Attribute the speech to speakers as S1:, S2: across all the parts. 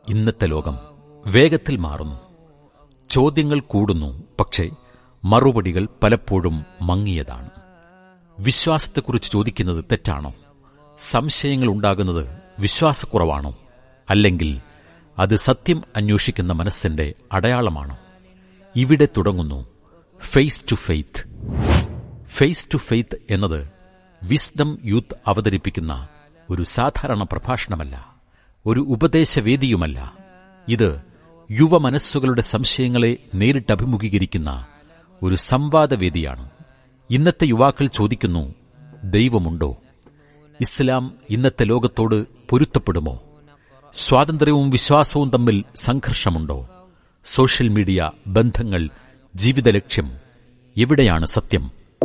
S1: ഇന്നത്തെ ലോകം വേഗത്തിൽ മാറുന്നു ചോദ്യങ്ങൾ കൂടുന്നു പക്ഷേ മറുപടികൾ പലപ്പോഴും മങ്ങിയതാണ് വിശ്വാസത്തെക്കുറിച്ച് ചോദിക്കുന്നത് തെറ്റാണോ സംശയങ്ങൾ ഉണ്ടാകുന്നത് വിശ്വാസക്കുറവാണോ അല്ലെങ്കിൽ അത് സത്യം അന്വേഷിക്കുന്ന മനസ്സിന്റെ അടയാളമാണോ ഇവിടെ തുടങ്ങുന്നു face to faith face to faith എന്നത് വിസ്ഡം യൂത്ത് അവതരിപ്പിക്കുന്ന ഒരു സാധാരണ പ്രഭാഷണമല്ല ഒരു ഉപദേശവേദിയുമല്ല ഇത് യുവ മനസ്സുകളുടെ സംശയങ്ങളെ നേരിട്ട് അഭിമുഖീകരിക്കുന്ന ഒരു സംവാദവേദിയാണ് ഇന്നത്തെ യുവാക്കൾ ചോദിക്കുന്നു ദൈവമുണ്ടോ ഇസ്ലാം ഇന്നത്തെ ലോകത്തോട് പൊരുത്തപ്പെടുമോ സ്വാതന്ത്ര്യവും വിശ്വാസവും തമ്മിൽ സംഘർഷമുണ്ടോ സോഷ്യൽ മീഡിയ ബന്ധങ്ങൾ ജീവിത ലക്ഷ്യം എവിടെയാണ് സത്യം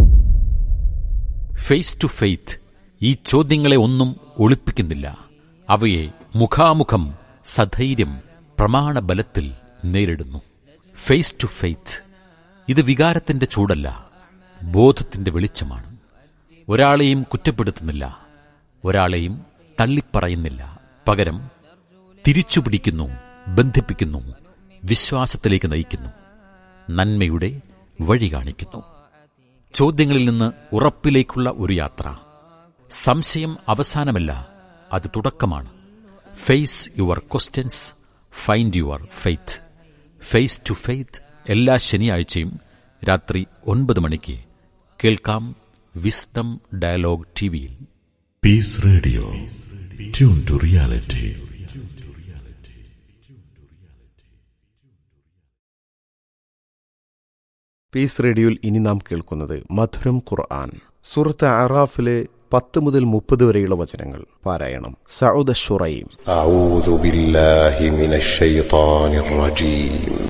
S1: ഫേസ് ടു ഫെയ്ത്ത് ഈ ചോദ്യങ്ങളെ ഒന്നും ഒളിപ്പിക്കുന്നില്ല അവയെ മുഖാമുഖം സധൈര്യം പ്രമാണബലത്തിൽ നേരിടുന്നു ഫേസ് ടു ഫെയ്ത്ത് ഇത് വികാരത്തിന്റെ ചൂടല്ല ബോധത്തിന്റെ വെളിച്ചമാണ് ഒരാളെയും കുറ്റപ്പെടുത്തുന്നില്ല ഒരാളെയും തള്ളിപ്പറയുന്നില്ല പകരം തിരിച്ചുപിടിക്കുന്നു ബന്ധിപ്പിക്കുന്നു വിശ്വാസത്തിലേക്ക് നയിക്കുന്നു നന്മയുടെ വഴി കാണിക്കുന്നു ചോദ്യങ്ങളിൽ നിന്ന് ഉറപ്പിലേക്കുള്ള ഒരു യാത്ര സംശയം അവസാനമല്ല അത് തുടക്കമാണ് face your questions find your faith face to faith എല്ലാ ശനിയാഴ്ചയും രാത്രി ഒൻപത് മണിക്ക് കേൾക്കാം വിസ്ഡം ഡയലോഗ് ടിവിയിൽ
S2: Peace Radio. Tune to reality.
S3: Peace റേഡിയോയിൽ ഇനി നാം കേൾക്കുന്നത് മധുരം ഖുർആൻ സുഹൃത്ത് അറാഫിലെ പത്ത് മുതൽ മുപ്പത് വരെയുള്ള വചനങ്ങൾ പാരായണം സൗദ ഷുറൈം
S4: أعوذ بالله من الشيطان الرجيم